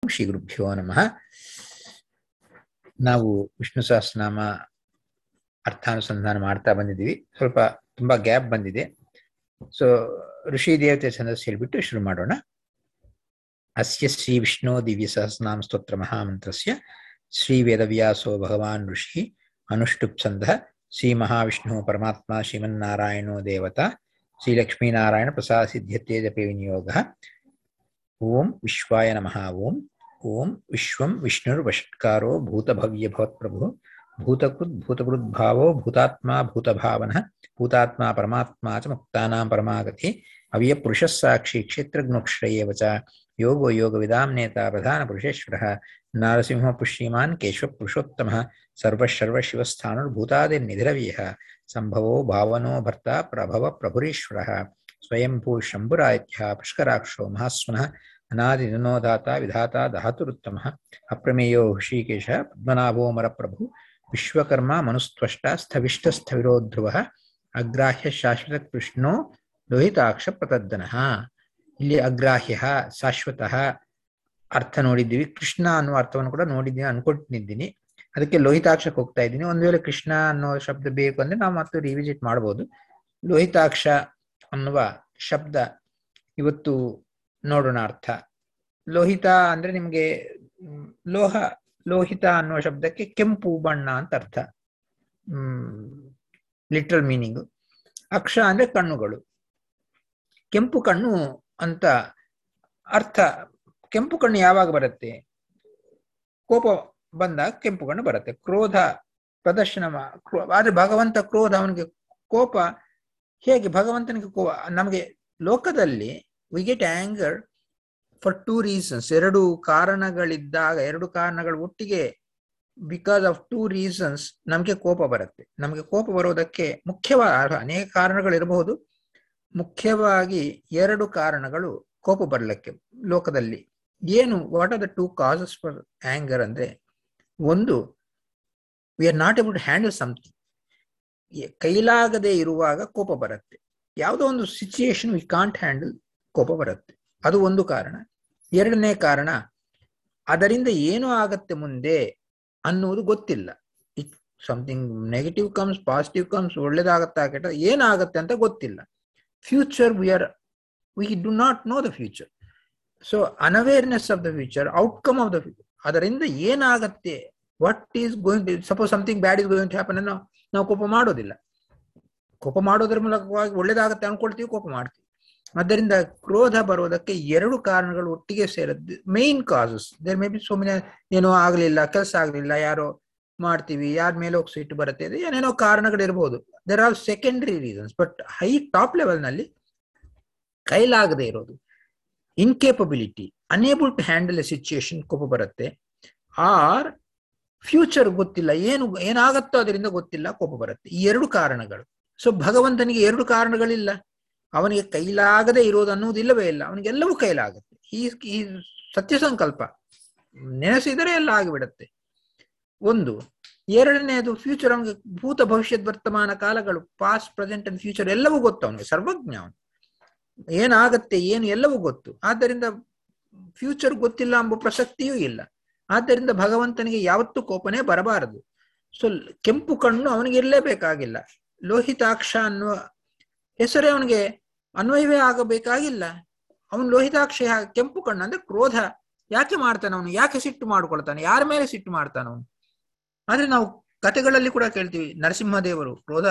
ಶ್ರೀ ಗುರುಭ್ಯೋ ನಮಃ ನಾವು ವಿಷ್ಣು ಸಹಸ್ರನಾಮ ಅರ್ಥಾನುಸಂಧಾನ ಮಾಡ್ತಾ ಬಂದಿದ್ದೀವಿ ಸ್ವಲ್ಪ ತುಂಬಾ ಗ್ಯಾಪ್ ಬಂದಿದೆ ಸೊ ಋಷಿ ದೇವತೆ ಛಂದಸ್ ಹೇಳ್ಬಿಟ್ಟು ಶುರು ಮಾಡೋಣ ಅಸ್ಯ ಶ್ರೀ ವಿಷ್ಣು ದಿವ್ಯ ಸಹಸ್ರನಾಮ ಸ್ತೋತ್ರ ಮಹಾಮಂತ್ರಸ್ಯ ಶ್ರೀ ವೇದವ್ಯಾಸೋ ಭಗವಾನ್ ಋಷಿ ಅನುಷ್ಠುಪ್ ಛಂದ ಶ್ರೀ ಮಹಾವಿಷ್ಣು ಪರಮಾತ್ಮ ಶ್ರೀಮನ್ನಾರಾಯಣೋ ದೇವತಾ ಶ್ರೀ ಲಕ್ಷ್ಮೀನಾರಾಯಣ ಪ್ರಸಾದ ಸಿದ್ಧತೆ ಜಪೆ ವಿನಿಯೋಗ ಓಂ ವಿಶ್ವಾಯ ನಮಃ ಓಂ ಓಂ ವಿಶ್ವಂ ವಿಷ್ಣುರ್ವಷಟ್ಕಾರೋ ಭೂತಭವ್ಯ ಭವತ್ಪ್ರಭು ಭೂತಕೃತ್ ಭೂತಕೃದ್ಭಾವೋ ಭೂತಾತ್ಮ ಭೂತಭಾವನಃ ಭೂತಾತ್ಮ ಪರಮಾತ್ಮ ಚ ಮುಕ್ತಾನಾಂ ಪರಮಾಗತಿ ಅವ್ಯಪುರುಷಃ ಸಾಕ್ಷಿ ಕ್ಷೇತ್ರಜ್ಞೋಕ್ಷರೇವ ಚ ಯೋಗೋ ಯೋಗವಿದಾಂ ನೇತಾ ಪ್ರಧಾನಪುರುಷೇಶ್ವರಃ ನಾರಸಿಂಹ ಪುಷ್ಯಮಾನ್ ಕೇಶವ ಪುರುಷೋತ್ತಮಃ ಸರ್ವಶರ್ವಶಿवस्थानुर्भूतादिर्निधिरव्यः सम्भवो भावनो भर्ता प्रभव प्रभुरीश्वरः स्वयंभू शम्भुरायत्यः पुष्कराक्षो महास्वनः अनादिनोदाता विधाता धातुरुत्तमः अप्रमेयो हृषीकेशः पद्मनाभो मरप्रभु विश्वकर्मा मनुस्त्वष्टा स्थविष्टस्थविरो ಧ್ರುವಃ ಅಗ್ರಾಹ್ಯ ಶಾಶ್ವತ ಕೃಷ್ಣೋ ಲೋಹಿತಾಕ್ಷ ಪ್ರತದ್ದನಃ ಇಲ್ಲಿ ಅಗ್ರಾಹ್ಯ ಶಾಶ್ವತಃ ಅರ್ಥ ನೋಡಿದ್ದೀವಿ ಕೃಷ್ಣ ಅನ್ನುವ ಅರ್ಥವನ್ನು ಕೂಡ ನೋಡಿದ್ದೀನಿ ಅನ್ಕೊಂಡಿದ್ದೀನಿ ಅದಕ್ಕೆ ಲೋಹಿತಾಕ್ಷಕ್ಕೆ ಹೋಗ್ತಾ ಇದ್ದೀನಿ ಒಂದು ವೇಳೆ ಕೃಷ್ಣ ಅನ್ನೋ ಶಬ್ದ ಬೇಕು ಅಂದ್ರೆ ನಾವು ಮತ್ತೆ ರಿವಿಸಿಟ್ ಮಾಡ್ಬೋದು ಲೋಹಿತಾಕ್ಷ ಅನ್ನುವ ಶಬ್ದ ಇವತ್ತು ನೋಡೋಣ ಅರ್ಥ ಲೋಹಿತ ಅಂದ್ರೆ ನಿಮ್ಗೆ ಲೋಹ ಲೋಹಿತ ಅನ್ನುವ ಶಬ್ದಕ್ಕೆ ಕೆಂಪು ಬಣ್ಣ ಅಂತ ಅರ್ಥ ಹ್ಮ್ ಲಿಟ್ರಲ್ ಮೀನಿಂಗ್ ಅಕ್ಷ ಅಂದ್ರೆ ಕಣ್ಣುಗಳು ಕೆಂಪು ಕಣ್ಣು ಅಂತ ಅರ್ಥ ಕೆಂಪು ಕಣ್ಣು ಯಾವಾಗ ಬರುತ್ತೆ ಕೋಪ ಬಂದಾಗ ಕೆಂಪು ಕಣ್ಣು ಬರುತ್ತೆ ಕ್ರೋಧ ಪ್ರದರ್ಶನ ಆದ್ರೆ ಭಗವಂತ ಕ್ರೋಧ ಅವನಿಗೆ ಕೋಪ ಹೇಗೆ ಭಗವಂತನಿಗೆ ಕೋಪ ನಮಗೆ ಲೋಕದಲ್ಲಿ we get anger for two reasons ಎರಡು ಕಾರಣಗಳಿದ್ದಾಗ ಎರಡು ಕಾರಣಗಳು ಒಟ್ಟಿಗೆ ಬಿಕಾಸ್ ಆಫ್ ಟೂ ರೀಸನ್ಸ್ ನಮಗೆ ಕೋಪ ಬರುತ್ತೆ ನಮಗೆ ಕೋಪ ಬರೋದಕ್ಕೆ ಮುಖ್ಯವಾದ ಅನೇಕ ಕಾರಣಗಳಿರಬಹುದು ಮುಖ್ಯವಾಗಿ ಎರಡು ಕಾರಣಗಳು ಕೋಪ ಬರಲಿಕ್ಕೆ ಲೋಕದಲ್ಲಿ ಏನು what are the two causes for anger ಅಂದ್ರೆ ಒಂದು we are not able to handle something ಕೈಲಾಗದೆ ಇರುವಾಗ ಕೋಪ ಬರುತ್ತೆ ಯಾವುದೋ ಒಂದು ಸಿಚುಯೇಷನ್ ವಿ ಕಾಂಟ್ ಹ್ಯಾಂಡಲ್ ಕೋಪ ಬರುತ್ತೆ ಅದು ಒಂದು ಕಾರಣ ಎರಡನೇ ಕಾರಣ ಅದರಿಂದ ಏನು ಆಗತ್ತೆ ಮುಂದೆ ಅನ್ನುವುದು ಗೊತ್ತಿಲ್ಲ it something negative comes positive comes ಒಳ್ಳೇದಾಗತ್ತಾ ಕೆಟ್ಟ ಏನಾಗತ್ತೆ ಅಂತ ಗೊತ್ತಿಲ್ಲ future we are we do not know the future so unawareness of the future outcome of the future ಅದರಿಂದ ಏನಾಗತ್ತೆ what is going suppose something bad is going to happen ನಾವು ನಾವು ಕೋಪ ಮಾಡೋದಿಲ್ಲ ಕೋಪ ಮಾಡೋದ್ರ ಮೂಲಕವಾಗಿ ಒಳ್ಳೇದಾಗತ್ತೆ ಅನ್ಕೊಳ್ತೀವಿ ಕೋಪ ಮಾಡ್ತೀವಿ ಆದ್ದರಿಂದ ಕ್ರೋಧ ಬರೋದಕ್ಕೆ ಎರಡು ಕಾರಣಗಳು ಒಟ್ಟಿಗೆ ಸೇರದ್ದು main causes there may be ಸುಮ್ಮನೆ ಏನೋ ಆಗ್ಲಿಲ್ಲ ಕೆಲಸ ಆಗ್ಲಿಲ್ಲ ಯಾರೋ ಮಾಡ್ತೀವಿ ಯಾರ ಮೇಲೆ ಹೋಗಿ ಸಿಟ್ಟು ಬರುತ್ತೆ ಏನೇನೋ ಕಾರಣಗಳಿರ್ಬೋದು there are secondary reasons but high top level ನಲ್ಲಿ ಕೈಲಾಗದೆ ಇರೋದು incapability unable to handle a situation ಕೋಪ ಬರುತ್ತೆ ಆರ್ ಫ್ಯೂಚರ್ ಗೊತ್ತಿಲ್ಲ ಏನು ಏನಾಗತ್ತೋ ಅದರಿಂದ ಗೊತ್ತಿಲ್ಲ ಕೋಪ ಬರುತ್ತೆ ಈ ಎರಡು ಕಾರಣಗಳು ಸೊ ಭಗವಂತನಿಗೆ ಎರಡು ಕಾರಣಗಳಿಲ್ಲ ಅವನಿಗೆ ಕೈಲಾಗದೆ ಇರೋದು ಅನ್ನುವುದಿಲ್ಲವೇ ಇಲ್ಲ ಅವನಿಗೆಲ್ಲವೂ ಕೈಲಾಗುತ್ತೆ ಈ ಈ ಸತ್ಯ ಸಂಕಲ್ಪ ನೆನೆಸಿದರೆ ಎಲ್ಲ ಆಗಿಬಿಡತ್ತೆ ಒಂದು ಎರಡನೇದು ಫ್ಯೂಚರ್ ಅವನಿಗೆ ಭೂತ ಭವಿಷ್ಯದ ವರ್ತಮಾನ ಕಾಲಗಳು ಪಾಸ್ಟ್ ಪ್ರೆಸೆಂಟ್ ಅಂಡ್ ಫ್ಯೂಚರ್ ಎಲ್ಲವೂ ಗೊತ್ತು ಅವನಿಗೆ ಸರ್ವಜ್ಞ ಅವನು ಏನಾಗತ್ತೆ ಏನು ಎಲ್ಲವೂ ಗೊತ್ತು ಆದ್ದರಿಂದ ಫ್ಯೂಚರ್ ಗೊತ್ತಿಲ್ಲ ಎಂಬ ಪ್ರಸಕ್ತಿಯೂ ಇಲ್ಲ ಆದ್ದರಿಂದ ಭಗವಂತನಿಗೆ ಯಾವತ್ತೂ ಕೋಪನೇ ಬರಬಾರದು ಸೊ ಕೆಂಪು ಕಣ್ಣು ಅವನಿಗೆ ಇರಲೇಬೇಕಾಗಿಲ್ಲ ಲೋಹಿತಾಕ್ಷ ಅನ್ನುವ ಹೆಸರೇ ಅವನಿಗೆ ಅನ್ವಯವೇ ಆಗಬೇಕಾಗಿಲ್ಲ ಅವನು ಲೋಹಿತಾಕ್ಷ ಕೆಂಪು ಕಣ್ಣು ಅಂದ್ರೆ ಕ್ರೋಧ ಯಾಕೆ ಮಾಡ್ತಾನೆ ಅವನು ಯಾಕೆ ಸಿಟ್ಟು ಮಾಡ್ಕೊಳ್ತಾನೆ ಯಾರ ಮೇಲೆ ಸಿಟ್ಟು ಮಾಡ್ತಾನ ಅವನು ಆದ್ರೆ ನಾವು ಕಥೆಗಳಲ್ಲಿ ಕೂಡ ಕೇಳ್ತೀವಿ ನರಸಿಂಹದೇವರು ಕ್ರೋಧ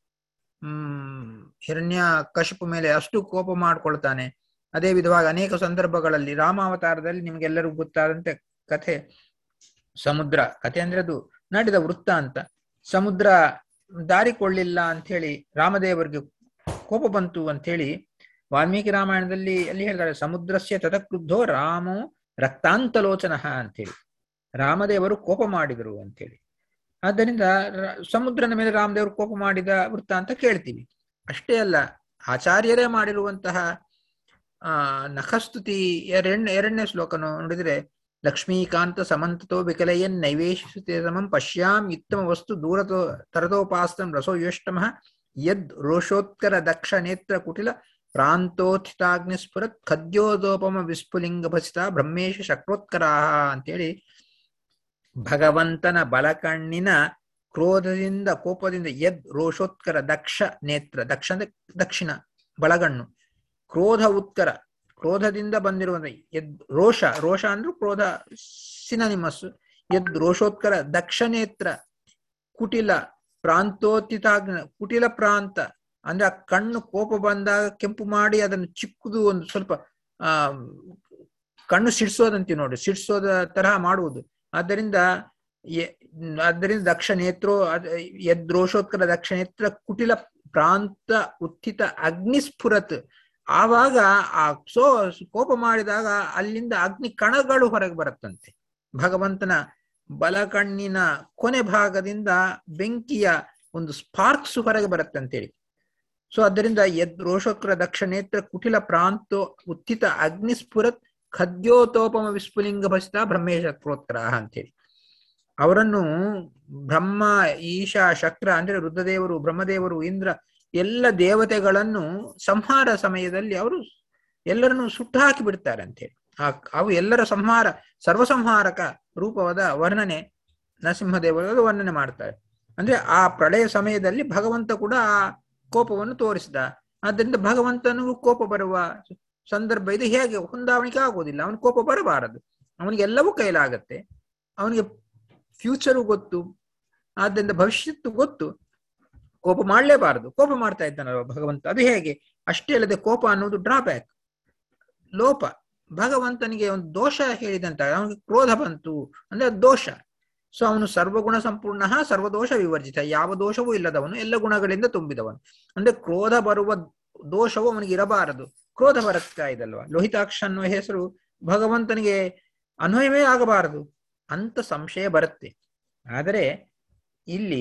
ಹ್ಮ್ ಹಿರಣ್ಯ ಕಶಪು ಮೇಲೆ ಅಷ್ಟು ಕೋಪ ಮಾಡ್ಕೊಳ್ತಾನೆ ಅದೇ ವಿಧವಾಗಿ ಅನೇಕ ಸಂದರ್ಭಗಳಲ್ಲಿ ರಾಮಾವತಾರದಲ್ಲಿ ನಿಮ್ಗೆಲ್ಲರಿಗೂ ಗೊತ್ತಾದಂತೆ ಕಥೆ ಸಮುದ್ರ ಕಥೆ ಅಂದ್ರೆ ಅದು ನಡೆದ ವೃತ್ತ ಅಂತ ಸಮುದ್ರ ದಾರಿ ಕೊಳ್ಳಿಲ್ಲ ಅಂತ ಹೇಳಿ ರಾಮದೇವರಿಗೆ ಕೋಪ ಬಂತು ಅಂತ ಹೇಳಿ ವಾಲ್ಮೀಕಿ ರಾಮಾಯಣದಲ್ಲಿ ಅಲ್ಲಿ ಹೇಳ್ತಾರೆ ಸಮುದ್ರಸ್ಯ ತತಕ್ರುದ್ಧೋ ರಾಮೋ ರಕ್ತಾಂತಲೋಚನ ಅಂತೇಳಿ ರಾಮದೇವರು ಕೋಪ ಮಾಡಿದರು ಅಂತೇಳಿ ಆದ್ದರಿಂದ ಸಮುದ್ರನ ಮೇಲೆ ರಾಮದೇವರು ಕೋಪ ಮಾಡಿದ ವೃತ್ತ ಅಂತ ಕೇಳ್ತೀವಿ ಅಷ್ಟೇ ಅಲ್ಲ ಆಚಾರ್ಯರೇ ಮಾಡಿರುವಂತಹ ಆ ನಖಸ್ತುತಿ ಎರಡನೇ ಎರಡನೇ ಶ್ಲೋಕ ನೋಡಿದ್ರೆ ಲಕ್ಷ್ಮೀಕಾಂತ ಸಮಂತತೋ ವಿಕಲಯನ್ ನೈವೇಶಿಸುತ್ತೆ ಸಮಂ ಪಶ್ಯಾಂ ಇತ್ತಮ ವಸ್ತು ದೂರತೋ ತರತೋಪಾಸ್ತಂ ರಸೋ ಯೋಷ್ಟಮಃ ಯದ್ ರೋಷೋತ್ಕರ ದಕ್ಷ ನೇತ್ರ ಕುಟಿಲ ಪ್ರಾಂತೋತ್ಥಿತಾಗ್ನಿಸ್ಫುರತ್ ಖದ್ಯೋದೋಪಮ ವಿಸ್ಫುಲಿಂಗ ಭಸಿತ ಬ್ರಹ್ಮೇಶ ಶಕ್ರೋತ್ಕರ ಅಂತೇಳಿ ಭಗವಂತನ ಬಲಕಣ್ಣಿನ ಕ್ರೋಧದಿಂದ ಕೋಪದಿಂದ ಯದ್ ರೋಷೋತ್ಕರ ದಕ್ಷ ನೇತ್ರ ದಕ್ಷ ಅಂದ್ರೆ ದಕ್ಷಿಣ ಬಲಗಣ್ಣು ಕ್ರೋಧ ಉತ್ಕರ ಕ್ರೋಧದಿಂದ ಬಂದಿರುವ ಯದ್ ರೋಷ ರೋಷ ಅಂದ್ರೆ ಕ್ರೋಧ ಸಿನನಿಮಸ್ ಯದ್ ರೋಷೋತ್ಕರ ದಕ್ಷ ನೇತ್ರ ಕುಟಿಲ ಪ್ರಾಂತೋತ್ಥಿತಾಗ್ನ ಕುಟಿಲ ಪ್ರಾಂತ ಅಂದ್ರೆ ಆ ಕಣ್ಣು ಕೋಪ ಬಂದಾಗ ಕೆಂಪು ಮಾಡಿ ಅದನ್ನು ಚಿಕ್ಕದು ಒಂದು ಸ್ವಲ್ಪ ಆ ಕಣ್ಣು ಸಿಡ್ಸೋದಂತೆ ನೋಡಿ ಸಿಡ್ಸೋದ ತರಹ ಮಾಡುವುದು ಆದ್ದರಿಂದ ಆದ್ದರಿಂದ ದಕ್ಷ ನೇತ್ರೋ ಯದ್ರೋಷೋತ್ಕರ ದಕ್ಷ ನೇತ್ರ ಕುಟಿಲ ಪ್ರಾಂತ ಉತ್ಥಿತ ಅಗ್ನಿಸ್ಫುರತ್ ಆವಾಗ ಆ ಸೋ ಕೋಪ ಮಾಡಿದಾಗ ಅಲ್ಲಿಂದ ಅಗ್ನಿ ಕಣಗಳು ಹೊರಗೆ ಬರುತ್ತಂತೆ ಭಗವಂತನ ಬಲಕಣ್ಣಿನ ಕೊನೆ ಭಾಗದಿಂದ ಬೆಂಕಿಯ ಒಂದು ಸ್ಪಾರ್ಕ್ಸ್ ಹೊರಗೆ ಬರುತ್ತಂತೇಳಿ ಸೊ ಅದರಿಂದ ಯದ್ ರೋಷೋಕ್ರ ದಕ್ಷ ನೇತ್ರ ಕುಟಿಲ ಪ್ರಾಂತೋ ಉತ್ಥಿತ ಅಗ್ನಿಸ್ಫುರತ್ ಖದ್ಯೋತೋಪಮ ವಿಸ್ಫುಲಿಂಗ ಭಸಿತ ಬ್ರಹ್ಮೇಶ ಕ್ರೋತ್ರ ಅಂತೇಳಿ ಅವರನ್ನು ಬ್ರಹ್ಮ ಈಶ ಶಕ್ರ ಅಂದ್ರೆ ರುದ್ರದೇವರು ಬ್ರಹ್ಮದೇವರು ಇಂದ್ರ ಎಲ್ಲ ದೇವತೆಗಳನ್ನು ಸಂಹಾರ ಸಮಯದಲ್ಲಿ ಅವರು ಎಲ್ಲರನ್ನು ಸುಟ್ಟು ಹಾಕಿ ಬಿಡ್ತಾರೆ ಅಂತೇಳಿ ಆ ಅವು ಎಲ್ಲರ ಸಂಹಾರ ಸರ್ವಸಂಹಾರಕ ರೂಪವಾದ ವರ್ಣನೆ ನರಸಿಂಹದೇವರು ವರ್ಣನೆ ಮಾಡ್ತಾರೆ ಅಂದ್ರೆ ಆ ಪ್ರಳಯ ಸಮಯದಲ್ಲಿ ಭಗವಂತ ಕೂಡ ಆ ಕೋಪವನ್ನು ತೋರಿಸಿದ ಆದ್ದರಿಂದ ಭಗವಂತನಿಗೂ ಕೋಪ ಬರುವ ಸಂದರ್ಭ ಇದು ಹೇಗೆ ಹೊಂದಾವಣಿಕೆ ಆಗೋದಿಲ್ಲ ಅವನ ಕೋಪ ಬರಬಾರದು ಅವನಿಗೆ ಎಲ್ಲವೂ ಕೈಲಾಗತ್ತೆ ಅವನಿಗೆ ಫ್ಯೂಚರು ಗೊತ್ತು ಆದ್ದರಿಂದ ಭವಿಷ್ಯತ್ತು ಗೊತ್ತು ಕೋಪ ಮಾಡಲೇಬಾರದು ಕೋಪ ಮಾಡ್ತಾ ಇದ್ದಾನಲ್ವ ಭಗವಂತ ಅದು ಹೇಗೆ ಅಷ್ಟೇ ಅಲ್ಲದೆ ಕೋಪ ಅನ್ನೋದು ಡ್ರಾಬ್ಯಾಕ್ ಲೋಪ ಭಗವಂತನಿಗೆ ಒಂದು ದೋಷ ಹೇಳಿದಂತ ಅವನಿಗೆ ಕ್ರೋಧ ಬಂತು ಅಂದ್ರೆ ದೋಷ ಸೊ ಅವನು ಸರ್ವಗುಣ ಸಂಪೂರ್ಣ ಸರ್ವದೋಷ ವಿವರ್ಜಿತ ಯಾವ ದೋಷವೂ ಇಲ್ಲದವನು ಎಲ್ಲ ಗುಣಗಳಿಂದ ತುಂಬಿದವನು ಅಂದ್ರೆ ಕ್ರೋಧ ಬರುವ ದೋಷವು ಅವನಿಗೆ ಇರಬಾರದು ಕ್ರೋಧ ಬರುತ್ತಾ ಇದಲ್ವಾ ಲೋಹಿತಾಕ್ಷ ಅನ್ನುವ ಹೆಸರು ಭಗವಂತನಿಗೆ ಅನ್ವಯವೇ ಆಗಬಾರದು ಅಂತ ಸಂಶಯ ಬರುತ್ತೆ ಆದರೆ ಇಲ್ಲಿ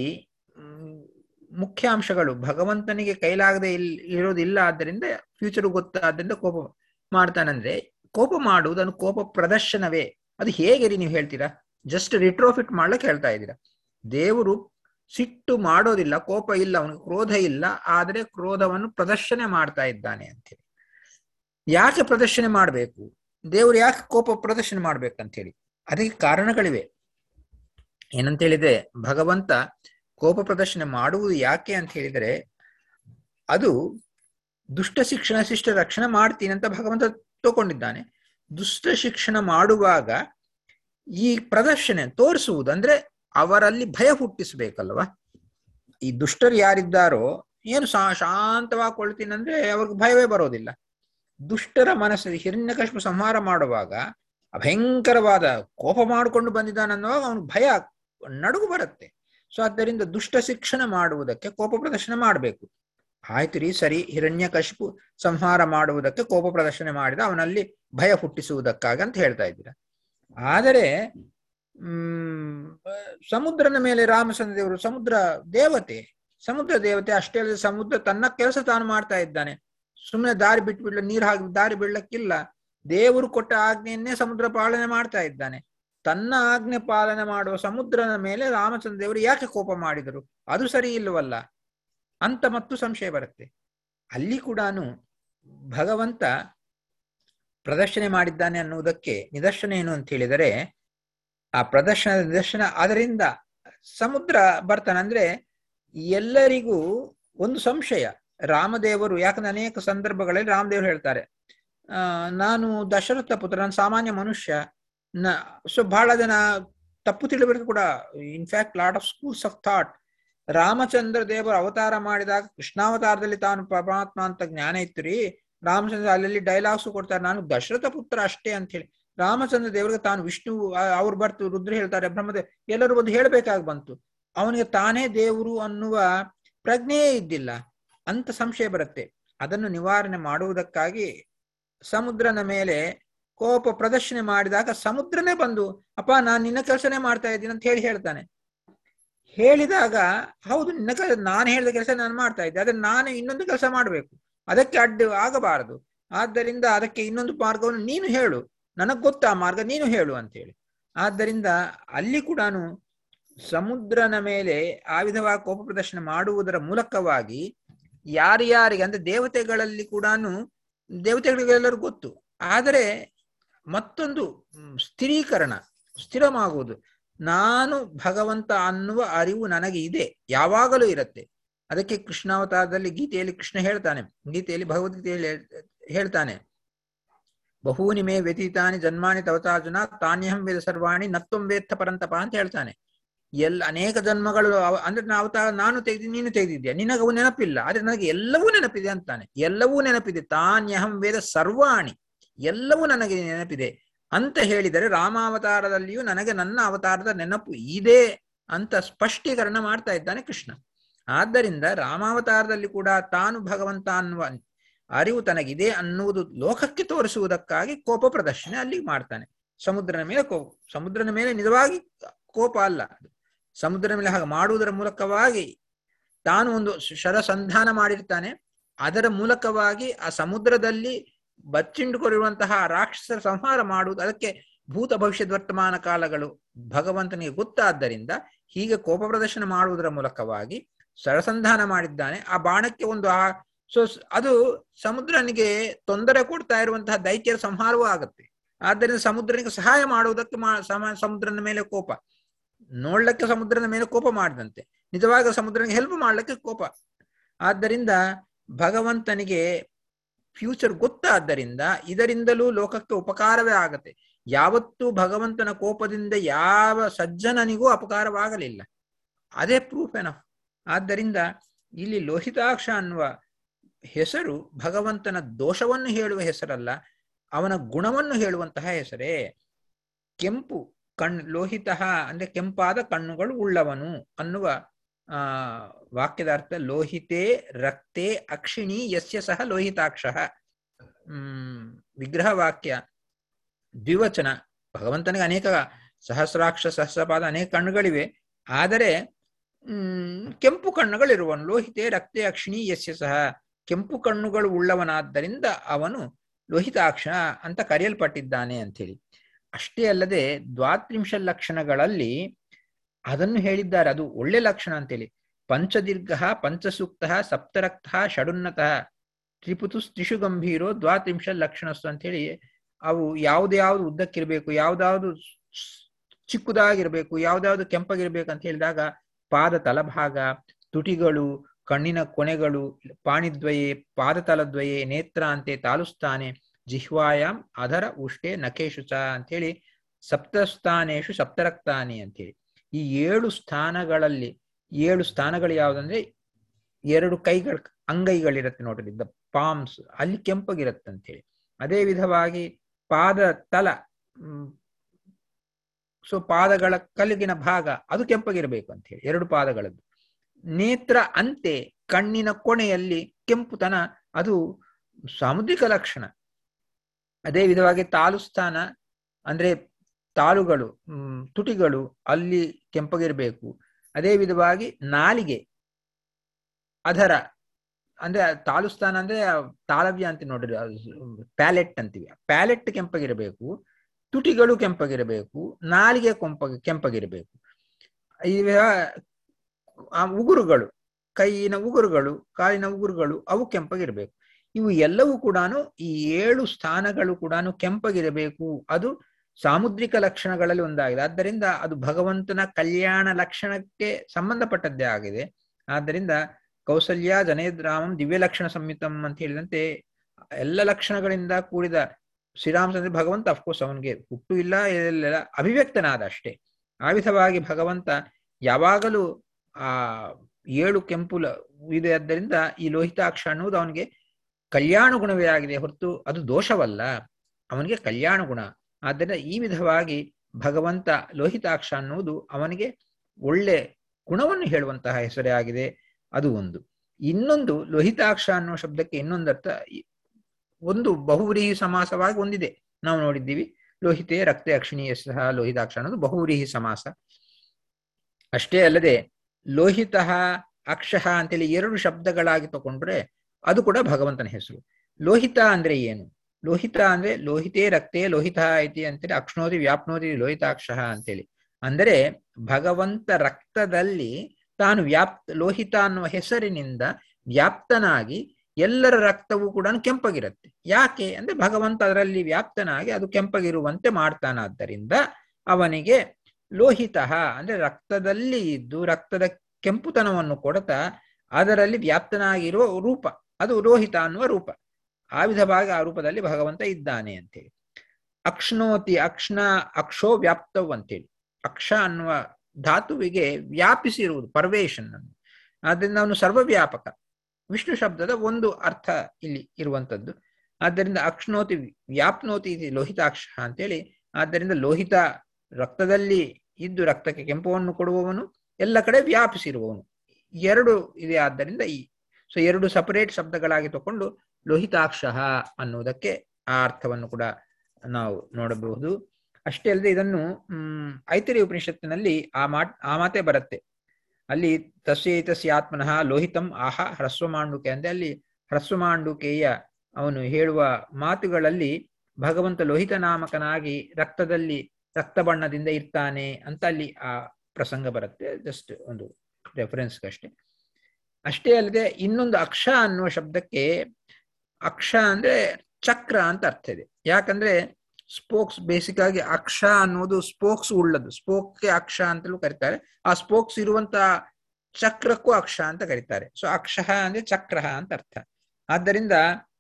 ಮುಖ್ಯಾಂಶಗಳು ಭಗವಂತನಿಗೆ ಕೈಲಾಗದೆ ಇಲ್ ಇರೋದಿಲ್ಲ ಆದ್ದರಿಂದ ಫ್ಯೂಚರ್ ಗೊತ್ತಾದ್ರಿಂದ ಕೋಪ ಮಾಡ್ತಾನಂದ್ರೆ ಕೋಪ ಮಾಡುವುದನ್ನು ಕೋಪ ಪ್ರದರ್ಶನವೇ ಅದು ಹೇಗೆ ರೀ ನೀವು ಹೇಳ್ತೀರಾ ಜಸ್ಟ್ ರಿಟ್ರೋಫಿಟ್ ಮಾಡ್ಲಿಕ್ಕೆ ಹೇಳ್ತಾ ಇದ್ದೀರಾ ದೇವರು ಸಿಟ್ಟು ಮಾಡೋದಿಲ್ಲ ಕೋಪ ಇಲ್ಲ ಅವನಿಗೆ ಕ್ರೋಧ ಇಲ್ಲ ಆದರೆ ಕ್ರೋಧವನ್ನು ಪ್ರದರ್ಶನ ಮಾಡ್ತಾ ಇದ್ದಾನೆ ಅಂತೇಳಿ ಯಾಕೆ ಪ್ರದರ್ಶನ ಮಾಡಬೇಕು ದೇವರು ಯಾಕೆ ಕೋಪ ಪ್ರದರ್ಶನ ಮಾಡ್ಬೇಕಂತೇಳಿ ಅದಕ್ಕೆ ಕಾರಣಗಳಿವೆ ಏನಂತ ಹೇಳಿದ್ರೆ ಭಗವಂತ ಕೋಪ ಪ್ರದರ್ಶನ ಮಾಡುವುದು ಯಾಕೆ ಅಂತ ಹೇಳಿದರೆ ಅದು ದುಷ್ಟ ಶಿಕ್ಷಣ ಶಿಷ್ಟ ರಕ್ಷಣೆ ಮಾಡ್ತೀನಿ ಅಂತ ಭಗವಂತ ತಗೊಂಡಿದ್ದಾನೆ ದುಷ್ಟ ಶಿಕ್ಷಣ ಮಾಡುವಾಗ ಈ ಪ್ರದರ್ಶನ ತೋರಿಸುವುದು ಅಂದ್ರೆ ಅವರಲ್ಲಿ ಭಯ ಹುಟ್ಟಿಸ್ಬೇಕಲ್ವ ಈ ದುಷ್ಟರು ಯಾರಿದ್ದಾರೋ ಏನು ಶಾ ಶಾಂತವಾಗಿ ಕೊಳ್ತೀನಂದ್ರೆ ಅವ್ರಿಗೆ ಭಯವೇ ಬರೋದಿಲ್ಲ ದುಷ್ಟರ ಮನಸ್ಸಲ್ಲಿ ಹಿರಣ್ಯಕಶ್ಮ ಸಂಹಾರ ಮಾಡುವಾಗ ಭಯಂಕರವಾದ ಕೋಪ ಮಾಡಿಕೊಂಡು ಬಂದಿದ್ದಾನನ್ನುವಾಗ ಅವನಿಗೆ ಭಯ ನಡುಗು ಬರುತ್ತೆ ಸೊ ಆದ್ದರಿಂದ ದುಷ್ಟ ಶಿಕ್ಷಣ ಮಾಡುವುದಕ್ಕೆ ಕೋಪ ಪ್ರದರ್ಶನ ಮಾಡಬೇಕು ಆಯ್ತು ರೀ ಸರಿ ಹಿರಣ್ಯಕಶಿಪು ಸಂಹಾರ ಮಾಡುವುದಕ್ಕೆ ಕೋಪ ಪ್ರದರ್ಶನ ಮಾಡಿದ ಅವನಲ್ಲಿ ಭಯ ಹುಟ್ಟಿಸುವುದಕ್ಕಾಗಿ ಅಂತ ಹೇಳ್ತಾ ಇದ್ದೀರ ಆದರೆ ಹ್ಮ್ ಸಮುದ್ರನ ಮೇಲೆ ರಾಮಚಂದ್ರ ದೇವರು ಸಮುದ್ರ ದೇವತೆ ಸಮುದ್ರ ದೇವತೆ ಅಷ್ಟೇ ಅಲ್ಲದೆ ಸಮುದ್ರ ತನ್ನ ಕೆಲಸ ತಾನು ಮಾಡ್ತಾ ಇದ್ದಾನೆ ಸುಮ್ಮನೆ ದಾರಿ ಬಿಟ್ಬಿಡ್ಲ ನೀರು ಹಾಕಿ ದಾರಿ ಬಿಡ್ಲಕ್ಕಿಲ್ಲ ದೇವರು ಕೊಟ್ಟ ಆಜ್ಞೆಯನ್ನೇ ಸಮುದ್ರ ಪಾಲನೆ ಮಾಡ್ತಾ ಇದ್ದಾನೆ ತನ್ನ ಆಜ್ಞೆ ಪಾಲನೆ ಮಾಡುವ ಸಮುದ್ರನ ಮೇಲೆ ರಾಮಚಂದ್ರ ದೇವರು ಯಾಕೆ ಕೋಪ ಮಾಡಿದರು ಅದು ಸರಿ ಇಲ್ಲವಲ್ಲ ಅಂತ ಮತ್ತು ಸಂಶಯ ಬರುತ್ತೆ ಅಲ್ಲಿ ಕೂಡ ಭಗವಂತ ಪ್ರದರ್ಶನ ಮಾಡಿದ್ದಾನೆ ಅನ್ನುವುದಕ್ಕೆ ನಿದರ್ಶನ ಏನು ಅಂತ ಹೇಳಿದರೆ ಆ ಪ್ರದರ್ಶನದ ನಿದರ್ಶನ ಅದರಿಂದ ಸಮುದ್ರ ಬರ್ತಾನೆ ಅಂದ್ರೆ ಎಲ್ಲರಿಗೂ ಒಂದು ಸಂಶಯ ರಾಮದೇವರು ಯಾಕಂದ್ರೆ ಅನೇಕ ಸಂದರ್ಭಗಳಲ್ಲಿ ರಾಮದೇವರು ಹೇಳ್ತಾರೆ ಆ ನಾನು ದಶರಥ ಪುತ್ರ ನಾನು ಸಾಮಾನ್ಯ ಮನುಷ್ಯ ನ ಸೊ ಬಹಳ ಜನ ತಪ್ಪು ತಿಳಿಬೇಕು ಕೂಡ in fact lot of schools of thought Ramachandra ದೇವರು ಅವತಾರ ಮಾಡಿದಾಗ ಕೃಷ್ಣಾವತಾರದಲ್ಲಿ ತಾನು ಪರಮಾತ್ಮ ಅಂತ ಜ್ಞಾನ ಇತ್ತು ರೀ ರಾಮಚಂದ್ರ ಅಲ್ಲಲ್ಲಿ ಡೈಲಾಗ್ಸ್ ಕೊಡ್ತಾರೆ ನಾನು ದಶರಥ ಪುತ್ರ ಅಷ್ಟೇ ಅಂತ ಹೇಳಿ ರಾಮಚಂದ್ರ ದೇವರಿಗೆ ತಾನು ವಿಷ್ಣು ಅವ್ರು ಬರ್ತು ರುದ್ರ ಹೇಳ್ತಾರೆ ಬ್ರಹ್ಮದೇವ್ ಎಲ್ಲರೂ ಒಂದು ಹೇಳ್ಬೇಕಾಗಿ ಬಂತು ಅವನಿಗೆ ತಾನೇ ದೇವರು ಅನ್ನುವ ಪ್ರಜ್ಞೆಯೇ ಇದ್ದಿಲ್ಲ ಅಂತ ಸಂಶಯ ಬರುತ್ತೆ ಅದನ್ನು ನಿವಾರಣೆ ಮಾಡುವುದಕ್ಕಾಗಿ ಸಮುದ್ರನ ಮೇಲೆ ಕೋಪ ಪ್ರದರ್ಶನ ಮಾಡಿದಾಗ ಸಮುದ್ರನೇ ಬಂದು ಅಪ್ಪ ನಾನು ನಿನ್ನ ಕೆಲಸನೇ ಮಾಡ್ತಾ ಇದ್ದೀನಿ ಅಂತ ಹೇಳಿ ಹೇಳ್ತಾನೆ ಹೇಳಿದಾಗ ಹೌದು ನಿನ್ನ ಕೆಲಸ ನಾನು ಹೇಳಿದ ಕೆಲಸ ನಾನು ಮಾಡ್ತಾ ಇದ್ದೆ ಆದ್ರೆ ನಾನು ಇನ್ನೊಂದು ಕೆಲಸ ಮಾಡಬೇಕು ಅದಕ್ಕೆ ಅಡ್ಡ ಆಗಬಾರದು ಆದ್ದರಿಂದ ಅದಕ್ಕೆ ಇನ್ನೊಂದು ಮಾರ್ಗವನ್ನು ನೀನು ಹೇಳು ನನಗ್ ಗೊತ್ತಾ ಮಾರ್ಗ ನೀನು ಹೇಳು ಅಂತ ಹೇಳಿ ಆದ್ದರಿಂದ ಅಲ್ಲಿ ಕೂಡ ಸಮುದ್ರನ ಮೇಲೆ ಆ ವಿಧವಾಗಿ ಕೋಪ ಪ್ರದರ್ಶನ ಮಾಡುವುದರ ಮೂಲಕವಾಗಿ ಯಾರ್ಯಾರಿಗೆ ಅಂದ್ರೆ ದೇವತೆಗಳಲ್ಲಿ ಕೂಡ ದೇವತೆಗಳಿಗೆಲ್ಲರೂ ಗೊತ್ತು ಆದರೆ ಮತ್ತೊಂದು ಮ್, ಸ್ಥಿರೀಕರಣ ಸ್ಥಿರವಾಗುವುದು ನಾನು ಭಗವಂತ ಅನ್ನುವ ಅರಿವು ನನಗೆ ಇದೆ ಯಾವಾಗಲೂ ಇರುತ್ತೆ ಅದಕ್ಕೆ ಕೃಷ್ಣಾವತಾರದಲ್ಲಿ ಗೀತೆಯಲ್ಲಿ ಕೃಷ್ಣ ಹೇಳ್ತಾನೆ ಗೀತೆಯಲ್ಲಿ ಭಗವದ್ಗೀತೆಯಲ್ಲಿ ಹೇಳ್- ಹೇಳ್ತಾನೆ ಬಹೂನಿ ಮೇ ವ್ಯತೀತಾನಿ ಜನ್ಮಾನಿ ತವತಾರ್ಜುನ ತಾನ್ಯಹಂ ವೇದ ಸರ್ವಾಣಿ ನತ್ವಂ ವೇತ್ತ ಪರಂತಪ ಅಂತ ಹೇಳ್ತಾನೆ ಎಲ್ಲ ಅನೇಕ ಜನ್ಮಗಳು ಅವ- ಅಂದ್ರೆ ನಾವು ಅವತಾರ ನಾನು ತೆಗೆದಿ ನೀನು ತೆಗೆದಿದ್ಯಾ ನಿನಗವು ನೆನಪಿಲ್ಲ ಆದ್ರೆ ನನಗೆ ಎಲ್ಲವೂ ನೆನಪಿದೆ ಅಂತಾನೆ ಎಲ್ಲವೂ ನೆನಪಿದೆ ತಾನ್ಯಹಂ ವೇದ ಸರ್ವಾಣಿ ಎಲ್ಲವೂ ನನಗೆ ನೆನಪಿದೆ ಅಂತ ಹೇಳಿದರೆ ರಾಮಾವತಾರದಲ್ಲಿಯೂ ನನಗೆ ನನ್ನ ಅವತಾರದ ನೆನಪು ಇದೆ ಅಂತ ಸ್ಪಷ್ಟೀಕರಣ ಮಾಡ್ತಾ ಇದ್ದಾನೆ ಕೃಷ್ಣ ಆದ್ದರಿಂದ ರಾಮಾವತಾರದಲ್ಲಿ ಕೂಡ ತಾನು ಭಗವಂತ ಅನ್ನುವ ಅರಿವು ತನಗಿದೆ ಅನ್ನುವುದು ಲೋಕಕ್ಕೆ ತೋರಿಸುವುದಕ್ಕಾಗಿ ಕೋಪ ಪ್ರದರ್ಶನ ಅಲ್ಲಿ ಮಾಡ್ತಾನೆ ಸಮುದ್ರನ ಮೇಲೆ ಕೋಪ ಸಮುದ್ರನ ಮೇಲೆ ನಿಜವಾಗಿ ಕೋಪ ಅಲ್ಲ ಸಮುದ್ರನ ಮೇಲೆ ಹಾಗೆ ಮಾಡುವುದರ ಮೂಲಕವಾಗಿ ತಾನು ಒಂದು ಶರಸಂಧಾನ ಮಾಡಿರ್ತಾನೆ ಅದರ ಮೂಲಕವಾಗಿ ಆ ಸಮುದ್ರದಲ್ಲಿ ಬಚ್ಚಿಂಡುಕೊಂಡಿರುವಂತಹ ರಾಕ್ಷಸರ ಸಂಹಾರ ಮಾಡುವುದು ಅದಕ್ಕೆ ಭೂತ ಭವಿಷ್ಯದ ವರ್ತಮಾನ ಕಾಲಗಳು ಭಗವಂತನಿಗೆ ಗೊತ್ತಾದ್ದರಿಂದ ಹೀಗೆ ಕೋಪ ಪ್ರದರ್ಶನ ಮಾಡುವುದರ ಮೂಲಕವಾಗಿ ಸರಸಂಧಾನ ಮಾಡಿದ್ದಾನೆ ಆ ಬಾಣಕ್ಕೆ ಒಂದು ಆ ಸೊ ಅದು ಸಮುದ್ರನಿಗೆ ತೊಂದರೆ ಕೊಡ್ತಾ ಇರುವಂತಹ ದೈತ್ಯರ ಸಂಹಾರವೂ ಆಗುತ್ತೆ ಆದ್ದರಿಂದ ಸಮುದ್ರನಿಗೆ ಸಹಾಯ ಮಾಡುವುದಕ್ಕೆ ಮಾ ಸಮ- ಸಮುದ್ರನ ಮೇಲೆ ಕೋಪ ನೋಡ್ಲಿಕ್ಕೆ ಸಮುದ್ರನ ಮೇಲೆ ಕೋಪ ಮಾಡಿದಂತೆ ನಿಜವಾಗ ಸಮುದ್ರನಿಗೆ ಹೆಲ್ಪ್ ಮಾಡ್ಲಿಕ್ಕೆ ಕೋಪ ಆದ್ದರಿಂದ ಭಗವಂತನಿಗೆ ಫ್ಯೂಚರ್ ಗೊತ್ತಾದ್ದರಿಂದ ಇದರಿಂದಲೂ ಲೋಕಕ್ಕೆ ಉಪಕಾರವೇ ಆಗತ್ತೆ ಯಾವತ್ತೂ ಭಗವಂತನ ಕೋಪದಿಂದ ಯಾವ ಸಜ್ಜನನಿಗೂ ಅಪಕಾರವಾಗಲಿಲ್ಲ ಅದೇ ಪ್ರೂಫ್ ಎನಫ್ ಆದ್ದರಿಂದ ಇಲ್ಲಿ ಲೋಹಿತಾಕ್ಷ ಅನ್ನುವ ಹೆಸರು ಭಗವಂತನ ದೋಷವನ್ನು ಹೇಳುವ ಹೆಸರಲ್ಲ ಅವನ ಗುಣವನ್ನು ಹೇಳುವಂತಹ ಹೆಸರೇ ಕೆಂಪು ಕಣ್ ಲೋಹಿತ ಅಂದ್ರೆ ಕೆಂಪಾದ ಕಣ್ಣುಗಳು ಉಳ್ಳವನು ಅನ್ನುವ ಆ ವಾಕ್ಯದ ಅರ್ಥ ಲೋಹಿತೆ ರಕ್ತೆ ಅಕ್ಷಿಣಿ ಯಸ್ಯ ಸಹ ಲೋಹಿತಾಕ್ಷ ಹ್ಮ್ ವಿಗ್ರಹ ವಾಕ್ಯ ದ್ವಿವಚನ ಭಗವಂತನಿಗೆ ಅನೇಕ ಸಹಸ್ರಾಕ್ಷ ಸಹಸ್ರಪಾದ ಅನೇಕ ಕಣ್ಣುಗಳಿವೆ ಆದರೆ ಹ್ಮ್ ಕೆಂಪು ಕಣ್ಣುಗಳಿರುವನು ಲೋಹಿತೆ ರಕ್ತೆ ಅಕ್ಷಿಣಿ ಯಸ್ಯ ಸಹ ಕೆಂಪು ಕಣ್ಣುಗಳು ಉಳ್ಳವನಾದ್ದರಿಂದ ಅವನು ಲೋಹಿತಾಕ್ಷ ಅಂತ ಕರೆಯಲ್ಪಟ್ಟಿದ್ದಾನೆ ಅಂಥೇಳಿ ಅಷ್ಟೇ ಅಲ್ಲದೆ ದ್ವಾತ್ರಿಂಶ ಲಕ್ಷಣಗಳಲ್ಲಿ ಅದನ್ನು ಹೇಳಿದ್ದಾರೆ ಅದು ಒಳ್ಳೆ ಲಕ್ಷಣ ಅಂತೇಳಿ ಪಂಚದೀರ್ಘ ಪಂಚಸೂಕ್ತ ಸಪ್ತರಕ್ತ ಷಡುನ್ನತಃ ತ್ರಿಪುತು ತ್ರಿಷು ಗಂಭೀರೋ ದ್ವಾತ್ರಿಂಶ ಲಕ್ಷಣಸ್ತು ಅಂತೇಳಿ ಅವು ಯಾವ್ದ್ಯಾವ್ದು ಉದ್ದಕ್ಕಿರ್ಬೇಕು ಯಾವ್ದಾವ್ದು ಚಿಕ್ಕದಾಗಿರ್ಬೇಕು ಯಾವ್ದಾವ್ದು ಕೆಂಪಗಿರ್ಬೇಕು ಅಂತ ಹೇಳಿದಾಗ ಪಾದ ತಲಭಾಗ ತುಟಿಗಳು ಕಣ್ಣಿನ ಕೊನೆಗಳು ಪಾಣಿದ್ವಯೇ ಪಾದತಲದ್ವಯೇ ನೇತ್ರಾಂತೆ ತಾಲುಸ್ತಾನೆ ಜಿಹ್ವಾಯಾಮ್ ಅದರ ಉಷ್ಟೆ ನಖೇಶು ಚ ಅಂತೇಳಿ ಸಪ್ತಸ್ಥಾನೇಶು ಸಪ್ತರಕ್ತಾನೆ ಅಂತೇಳಿ ಈ ಏಳು ಸ್ಥಾನಗಳಲ್ಲಿ ಏಳು ಸ್ಥಾನಗಳು ಯಾವುದಂದ್ರೆ ಎರಡು ಕೈಗಳ ಅಂಗೈಗಳಿರುತ್ತೆ ನೋಡ್ರಿ ದ ಪಾಮ್ಸ್ ಅಲ್ಲಿ ಕೆಂಪಗಿರುತ್ತೆ ಅಂತೇಳಿ ಅದೇ ವಿಧವಾಗಿ ಪಾದ ತಲ ಸೊ ಪಾದಗಳ ಕಲಗಿನ ಭಾಗ ಅದು ಕೆಂಪಗಿರಬೇಕು ಅಂತ ಹೇಳಿ ಎರಡು ಪಾದಗಳದ್ದು ನೇತ್ರ ಅಂತೆ ಕಣ್ಣಿನ ಕೊನೆಯಲ್ಲಿ ಕೆಂಪುತನ ಅದು ಸಾಮುದ್ರಿಕ ಲಕ್ಷಣ ಅದೇ ವಿಧವಾಗಿ ತಾಲು ಸ್ಥಾನ ಅಂದ್ರೆ ತಾಳುಗಳು ಹ್ಮ್ ತುಟಿಗಳು ಅಲ್ಲಿ ಕೆಂಪಗಿರಬೇಕು ಅದೇ ವಿಧವಾಗಿ ನಾಲಿಗೆ ಅದರ ಅಂದ್ರೆ ತಾಲು ಸ್ಥಾನ ಅಂದ್ರೆ ತಾಳವ್ಯ ಅಂತ ನೋಡ್ರಿ ಪ್ಯಾಲೆಟ್ ಅಂತೀವಿ ಪ್ಯಾಲೆಟ್ ಕೆಂಪಗಿರಬೇಕು ತುಟಿಗಳು ಕೆಂಪಗಿರಬೇಕು ನಾಲಿಗೆ ಕೆಂಪ ಕೆಂಪಗಿರಬೇಕು ಇವ ಆ ಉಗುರುಗಳು ಕೈಯಿನ ಉಗುರುಗಳು ಕಾಲಿನ ಉಗುರುಗಳು ಅವು ಕೆಂಪಗಿರಬೇಕು ಇವು ಎಲ್ಲವೂ ಕೂಡ ಈ ಏಳು ಸ್ಥಾನಗಳು ಕೂಡ ಕೆಂಪಗಿರಬೇಕು ಅದು ಸಾಮುದ್ರಿಕ ಲಕ್ಷಣಗಳಲ್ಲಿ ಒಂದಾಗಿದೆ ಆದ್ದರಿಂದ ಅದು ಭಗವಂತನ ಕಲ್ಯಾಣ ಲಕ್ಷಣಕ್ಕೆ ಸಂಬಂಧಪಟ್ಟದ್ದೇ ಆಗಿದೆ ಆದ್ದರಿಂದ ಕೌಸಲ್ಯ ಜನೇದ್ರಾಮಂ ದಿವ್ಯ ಲಕ್ಷಣ ಸಂಯುತಂ ಅಂತ ಹೇಳಿದಂತೆ ಎಲ್ಲ ಲಕ್ಷಣಗಳಿಂದ ಕೂಡಿದ ಶ್ರೀರಾಮಚಂದ್ರ ಭಗವಂತ ಅಫ್ಕೋರ್ಸ್ ಅವನಿಗೆ ಹುಟ್ಟು ಇಲ್ಲ ಎಲ್ಲ ಅಭಿವ್ಯಕ್ತನಾದ ಅಷ್ಟೇ ಆ ವಿಧವಾಗಿ ಭಗವಂತ ಯಾವಾಗಲೂ ಆ ಏಳು ಕೆಂಪು ಇದೆ ಆದ್ದರಿಂದ ಈ ಲೋಹಿತಾಕ್ಷ ಅನ್ನುವುದು ಅವನಿಗೆ ಕಲ್ಯಾಣ ಗುಣವೇ ಆಗಿದೆ ಹೊರತು ಅದು ದೋಷವಲ್ಲ ಅವನಿಗೆ ಕಲ್ಯಾಣ ಗುಣ ಆದ್ದರಿಂದ ಈ ವಿಧವಾಗಿ ಭಗವಂತ ಲೋಹಿತಾಕ್ಷ ಅನ್ನುವುದು ಅವನಿಗೆ ಒಳ್ಳೆ ಗುಣವನ್ನು ಹೇಳುವಂತಹ ಹೆಸರೇ ಆಗಿದೆ ಅದು ಒಂದು ಇನ್ನೊಂದು ಲೋಹಿತಾಕ್ಷ ಅನ್ನುವ ಶಬ್ದಕ್ಕೆ ಇನ್ನೊಂದು ಅರ್ಥ ಒಂದು ಬಹುವ್ರೀಹಿ ಸಮಾಸವಾಗಿ ಒಂದಿದೆ ನಾವು ನೋಡಿದ್ದೀವಿ ಲೋಹಿತೆ ರಕ್ತೆ ಅಕ್ಷಿಣೀಯ ಸಹ ಲೋಹಿತಾಕ್ಷ ಅನ್ನೋದು ಬಹುವ್ರೀಹಿ ಸಮಾಸ ಅಷ್ಟೇ ಅಲ್ಲದೆ ಲೋಹಿತ ಅಕ್ಷಃ ಅಂತೇಳಿ ಎರಡು ಶಬ್ದಗಳಾಗಿ ತಗೊಂಡ್ರೆ ಅದು ಕೂಡ ಭಗವಂತನ ಹೆಸರು ಲೋಹಿತ ಅಂದ್ರೆ ಏನು ಲೋಹಿತ ಅಂದ್ರೆ ಲೋಹಿತೆ ರಕ್ತೆ ಲೋಹಿತ ಐತಿ ಅಂತೇಳಿ ಅಕ್ಷ್ಣೋದಿ ವ್ಯಾಪ್ನೋದಿ ಲೋಹಿತಾಕ್ಷ ಅಂತೇಳಿ ಅಂದರೆ ಭಗವಂತ ರಕ್ತದಲ್ಲಿ ತಾನು ವ್ಯಾಪ್ತ ಲೋಹಿತ ಅನ್ನುವ ಹೆಸರಿನಿಂದ ವ್ಯಾಪ್ತನಾಗಿ ಎಲ್ಲರ ರಕ್ತವೂ ಕೂಡ ಕೆಂಪಗಿರುತ್ತೆ ಯಾಕೆ ಅಂದ್ರೆ ಭಗವಂತ ಅದರಲ್ಲಿ ವ್ಯಾಪ್ತನಾಗಿ ಅದು ಕೆಂಪಗಿರುವಂತೆ ಮಾಡ್ತಾನಾದ್ದರಿಂದ ಅವನಿಗೆ ಲೋಹಿತ ಅಂದ್ರೆ ರಕ್ತದಲ್ಲಿ ಇದ್ದು ರಕ್ತದ ಕೆಂಪುತನವನ್ನು ಕೊಡ್ತಾ ಅದರಲ್ಲಿ ವ್ಯಾಪ್ತನಾಗಿರುವ ರೂಪ ಅದು ಲೋಹಿತ ಅನ್ನುವ ರೂಪ ಆ ವಿಧವಾಗಿ ಆ ರೂಪದಲ್ಲಿ ಭಗವಂತ ಇದ್ದಾನೆ ಅಂತೇಳಿ ಅಕ್ಷ್ಣೋತಿ ಅಕ್ಷ್ಣ ಅಕ್ಷೋ ವ್ಯಾಪ್ತವ್ ಅಂತೇಳಿ ಅಕ್ಷ ಅನ್ನುವ ಧಾತುವಿಗೆ ವ್ಯಾಪಿಸಿರುವುದು ಪರ್ವೇಶನ್ ಅನ್ನು ಆದ್ದರಿಂದ ಅವನು ಸರ್ವವ್ಯಾಪಕ ವಿಷ್ಣು ಶಬ್ದದ ಒಂದು ಅರ್ಥ ಇಲ್ಲಿ ಇರುವಂತದ್ದು ಆದ್ದರಿಂದ ಅಕ್ಷ್ಣೋತಿ ವ್ಯಾಪ್ನೋತಿ ಇದು ಲೋಹಿತಾಕ್ಷ ಅಂತೇಳಿ ಆದ್ದರಿಂದ ಲೋಹಿತ ರಕ್ತದಲ್ಲಿ ಇದ್ದು ರಕ್ತಕ್ಕೆ ಕೆಂಪವನ್ನು ಕೊಡುವವನು ಎಲ್ಲ ಕಡೆ ವ್ಯಾಪಿಸಿರುವವನು ಎರಡು ಇದೆ ಆದ್ದರಿಂದ ಈ ಸೊ ಎರಡು ಸಪರೇಟ್ ಶಬ್ದಗಳಾಗಿ ತಕೊಂಡು ಲೋಹಿತಾಕ್ಷ ಅನ್ನುವುದಕ್ಕೆ ಆ ಅರ್ಥವನ್ನು ಕೂಡ ನಾವು ನೋಡಬಹುದು ಅಷ್ಟೇ ಅಲ್ಲದೆ ಇದನ್ನು ಹ್ಮ್ ಐತರಿ ಉಪನಿಷತ್ತಿನಲ್ಲಿ ಆ ಮಾಟ್ ಆ ಮಾತೇ ಬರುತ್ತೆ ಅಲ್ಲಿ ತಸ್ಯೈತಸ್ಯ ಆತ್ಮನಃ ಲೋಹಿತಂ ಆಹ ಹ್ರಸ್ವಮಾಂಡುಕೆ ಅಂದ್ರೆ ಅಲ್ಲಿ ಹ್ರಸ್ವಮಾಂಡುಕೆಯ ಅವನು ಹೇಳುವ ಮಾತುಗಳಲ್ಲಿ ಭಗವಂತ ಲೋಹಿತ ನಾಮಕನಾಗಿ ರಕ್ತದಲ್ಲಿ ರಕ್ತ ಬಣ್ಣದಿಂದ ಇರ್ತಾನೆ ಅಂತ ಅಲ್ಲಿ ಆ ಪ್ರಸಂಗ ಬರುತ್ತೆ ಜಸ್ಟ್ ಒಂದು ರೆಫರೆನ್ಸ್ಗಷ್ಟೇ ಅಷ್ಟೇ ಅಲ್ಲದೆ ಇನ್ನೊಂದು ಅಕ್ಷ ಅನ್ನುವ ಶಬ್ದಕ್ಕೆ ಅಕ್ಷ ಅಂದ್ರೆ ಚಕ್ರ ಅಂತ ಅರ್ಥ ಇದೆ ಯಾಕಂದ್ರೆ ಸ್ಪೋಕ್ಸ್ ಬೇಸಿಕ್ ಆಗಿ ಅಕ್ಷ ಅನ್ನೋದು ಸ್ಪೋಕ್ಸ್ ಉಳ್ಳದು ಸ್ಪೋಕ್ಗೆ ಅಕ್ಷ ಅಂತಲೂ ಕರೀತಾರೆ ಆ ಸ್ಪೋಕ್ಸ್ ಇರುವಂತ ಚಕ್ರಕ್ಕೂ ಅಕ್ಷ ಅಂತ ಕರೀತಾರೆ ಸೊ ಅಕ್ಷ ಅಂದ್ರೆ ಚಕ್ರ ಅಂತ ಅರ್ಥ ಆದ್ದರಿಂದ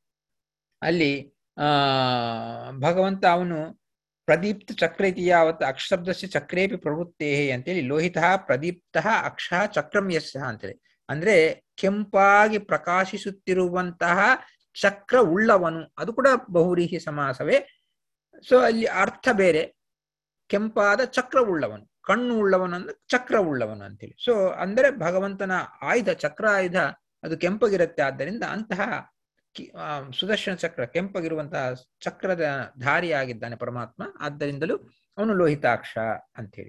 ಅಲ್ಲಿ ಆ ಭಗವಂತ ಅವನು ಪ್ರದೀಪ್ತ ಚಕ್ರ ಇತಿ ಯಾವತ್ ಅಕ್ಷಬ್ದಸ್ಯ ಚಕ್ರೇಪಿ ಪ್ರವೃತ್ತೇ ಅಂತೇಳಿ ಲೋಹಿತ ಪ್ರದೀಪ್ತ ಅಕ್ಷ ಚಕ್ರಂ ಯಸ್ಯ ಅಂತೇಳಿ ಅಂದ್ರೆ ಕೆಂಪಾಗಿ ಪ್ರಕಾಶಿಸುತ್ತಿರುವಂತಹ ಚಕ್ರ ಉಳ್ಳವನು ಅದು ಕೂಡ ಬಹುರೀಹಿ ಸಮಾಸವೇ ಸೊ ಅಲ್ಲಿ ಅರ್ಥ ಬೇರೆ ಕೆಂಪಾದ ಚಕ್ರ ಉಳ್ಳವನು ಕಣ್ಣು ಉಳ್ಳವನು ಅಂದ್ರೆ ಚಕ್ರ ಉಳ್ಳವನು ಅಂತೇಳಿ ಸೊ ಅಂದರೆ ಭಗವಂತನ ಆಯುಧ ಚಕ್ರ ಆಯುಧ ಅದು ಕೆಂಪಗಿರುತ್ತೆ ಆದ್ದರಿಂದ ಅಂತಹ ಸುದರ್ಶನ ಚಕ್ರ ಕೆಂಪಗಿರುವಂತಹ ಚಕ್ರದ ಧಾರಿಯಾಗಿದ್ದಾನೆ ಪರಮಾತ್ಮ ಆದ್ದರಿಂದಲೂ ಅವನು ಲೋಹಿತಾಕ್ಷ ಅಂತೇಳಿ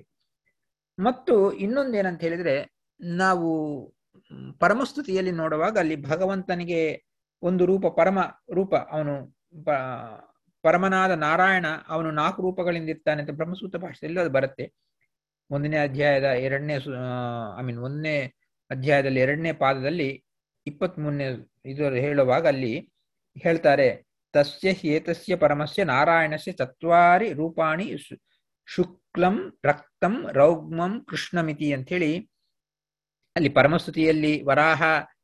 ಮತ್ತು ಇನ್ನೊಂದೇನಂತ ಹೇಳಿದ್ರೆ ನಾವು ಪರಮಸ್ತುತಿಯಲ್ಲಿ ನೋಡುವಾಗ ಅಲ್ಲಿ ಭಗವಂತನಿಗೆ ಒಂದು ರೂಪ ಪರಮ ರೂಪ ಅವನು ಪರಮನಾದ ನಾರಾಯಣ ಅವನು ನಾಲ್ಕು ರೂಪಗಳಿಂದ ಇರ್ತಾನೆ ಅಂತ ಬ್ರಹ್ಮಸೂತ್ರ ಭಾಷೆಯಲ್ಲಿ ಅದು ಬರುತ್ತೆ ಒಂದನೇ ಅಧ್ಯಾಯದ ಎರಡನೇ ಐ ಮೀನ್ ಒಂದನೇ ಅಧ್ಯಾಯದಲ್ಲಿ ಎರಡನೇ ಪಾದದಲ್ಲಿ ಇಪ್ಪತ್ತ್ ಮೂರನೇ ಇದು ಹೇಳುವಾಗ ಅಲ್ಲಿ ಹೇಳ್ತಾರೆ ತಸ್ಯ ಹೇತಸ್ಯ ಪರಮಸ್ಯ ನಾರಾಯಣಸ್ಯ ಚತ್ವಾರಿ ರೂಪಾಣಿ ಶುಕ್ಲಂ ರಕ್ತಂ ರೌಗ್ಮಂ ಕೃಷ್ಣಮಿತಿ ಅಂಥೇಳಿ ಅಲ್ಲಿ ಪರಮಸ್ತುತಿಯಲ್ಲಿ ವರಾಹ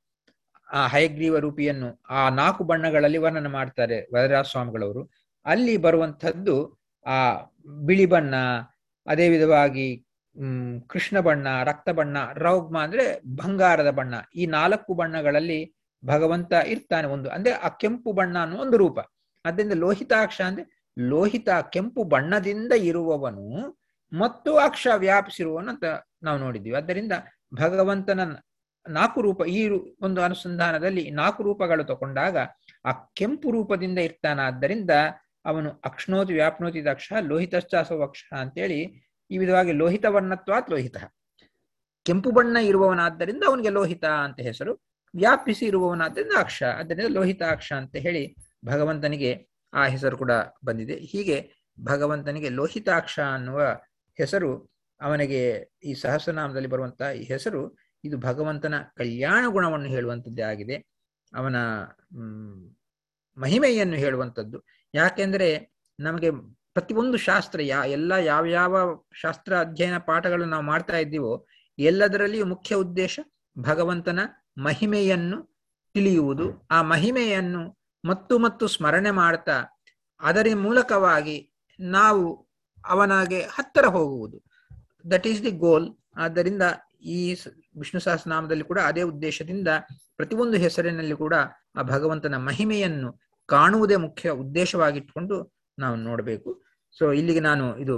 ಆ ಹಯಗ್ರೀವ ರೂಪಿಯನ್ನು ಆ ನಾಲ್ಕು ಬಣ್ಣಗಳಲ್ಲಿ ವರ್ಣನೆ ಮಾಡ್ತಾರೆ ವರರಾಜ ಸ್ವಾಮಿಗಳವರು ಅಲ್ಲಿ ಬರುವಂಥದ್ದು ಆ ಬಿಳಿ ಬಣ್ಣ ಅದೇ ವಿಧವಾಗಿ ಹ್ಮ್ ಕೃಷ್ಣ ಬಣ್ಣ ರಕ್ತ ಬಣ್ಣ ರೌಗ್ಮ ಅಂದ್ರೆ ಬಂಗಾರದ ಬಣ್ಣ ಈ ನಾಲ್ಕು ಬಣ್ಣಗಳಲ್ಲಿ ಭಗವಂತ ಇರ್ತಾನೆ ಒಂದು ಅಂದ್ರೆ ಆ ಕೆಂಪು ಬಣ್ಣ ಅನ್ನೋ ಒಂದು ರೂಪ ಅದರಿಂದ ಲೋಹಿತಾಕ್ಷ ಅಂದ್ರೆ ಲೋಹಿತ ಕೆಂಪು ಬಣ್ಣದಿಂದ ಇರುವವನು ಮತ್ತು ಅಕ್ಷ ವ್ಯಾಪಿಸಿರುವವನು ಅಂತ ನಾವು ನೋಡಿದ್ವಿ ಆದ್ದರಿಂದ ಭಗವಂತನ ನಾಲ್ಕು ರೂಪ ಈ ಒಂದು ಅನುಸಂಧಾನದಲ್ಲಿ ನಾಲ್ಕು ರೂಪಗಳು ತಗೊಂಡಾಗ ಆ ಕೆಂಪು ರೂಪದಿಂದ ಇರ್ತಾನಾದ್ದರಿಂದ ಅವನು ಅಕ್ಷ್ಣೋತಿ ವ್ಯಾಪ್ನೋತಿ ದಕ್ಷ ಲೋಹಿತಶ್ಚಾಸವಕ್ಷ ಅಂತೇಳಿ ಈ ವಿಧವಾಗಿ ಲೋಹಿತ ವರ್ಣತ್ವಾತ್ ಲೋಹಿತ ಕೆಂಪು ಬಣ್ಣ ಇರುವವನಾದ್ದರಿಂದ ಅವನಿಗೆ ಲೋಹಿತ ಅಂತ ಹೆಸರು ವ್ಯಾಪಿಸಿ ಇರುವವನಾದ್ದರಿಂದ ಅಕ್ಷ ಆದ್ದರಿಂದ ಲೋಹಿತಾಕ್ಷ ಅಂತ ಹೇಳಿ ಭಗವಂತನಿಗೆ ಆ ಹೆಸರು ಕೂಡ ಬಂದಿದೆ ಹೀಗೆ ಭಗವಂತನಿಗೆ ಲೋಹಿತಾಕ್ಷ ಅನ್ನುವ ಹೆಸರು ಅವನಿಗೆ ಈ ಸಹಸ್ರನಾಮದಲ್ಲಿ ಬರುವಂತಹ ಈ ಹೆಸರು ಇದು ಭಗವಂತನ ಕಲ್ಯಾಣ ಗುಣವನ್ನು ಹೇಳುವಂಥದ್ದೇ ಆಗಿದೆ ಅವನ ಹ್ಮ್ ಮಹಿಮೆಯನ್ನು ಹೇಳುವಂಥದ್ದು ಯಾಕೆಂದ್ರೆ ನಮಗೆ ಪ್ರತಿಯೊಂದು ಶಾಸ್ತ್ರ ಯಾ ಎಲ್ಲ ಯಾವ ಯಾವ ಶಾಸ್ತ್ರ ಅಧ್ಯಯನ ಪಾಠಗಳು ನಾವು ಮಾಡ್ತಾ ಇದ್ದೀವೋ ಎಲ್ಲದರಲ್ಲಿಯೂ ಮುಖ್ಯ ಉದ್ದೇಶ ಭಗವಂತನ ಮಹಿಮೆಯನ್ನು ತಿಳಿಯುವುದು ಆ ಮಹಿಮೆಯನ್ನು ಮತ್ತು ಮತ್ತು ಸ್ಮರಣೆ ಮಾಡ್ತಾ ಅದರ ಮೂಲಕವಾಗಿ ನಾವು ಅವನಿಗೆ ಹತ್ತಿರ ಹೋಗುವುದು ದಟ್ ಈಸ್ ದಿ ಗೋಲ್ ಆದ್ದರಿಂದ ಈ ವಿಷ್ಣು ಸಹಸ್ರನಾಮದಲ್ಲಿ ಕೂಡ ಅದೇ ಉದ್ದೇಶದಿಂದ ಪ್ರತಿಯೊಂದು ಹೆಸರಿನಲ್ಲಿ ಕೂಡ ಆ ಭಗವಂತನ ಮಹಿಮೆಯನ್ನು ಕಾಣುವುದೇ ಮುಖ್ಯ ಉದ್ದೇಶವಾಗಿಟ್ಕೊಂಡು ನಾವು ನೋಡಬೇಕು ಸೊ ಇಲ್ಲಿಗೆ ನಾನು ಇದು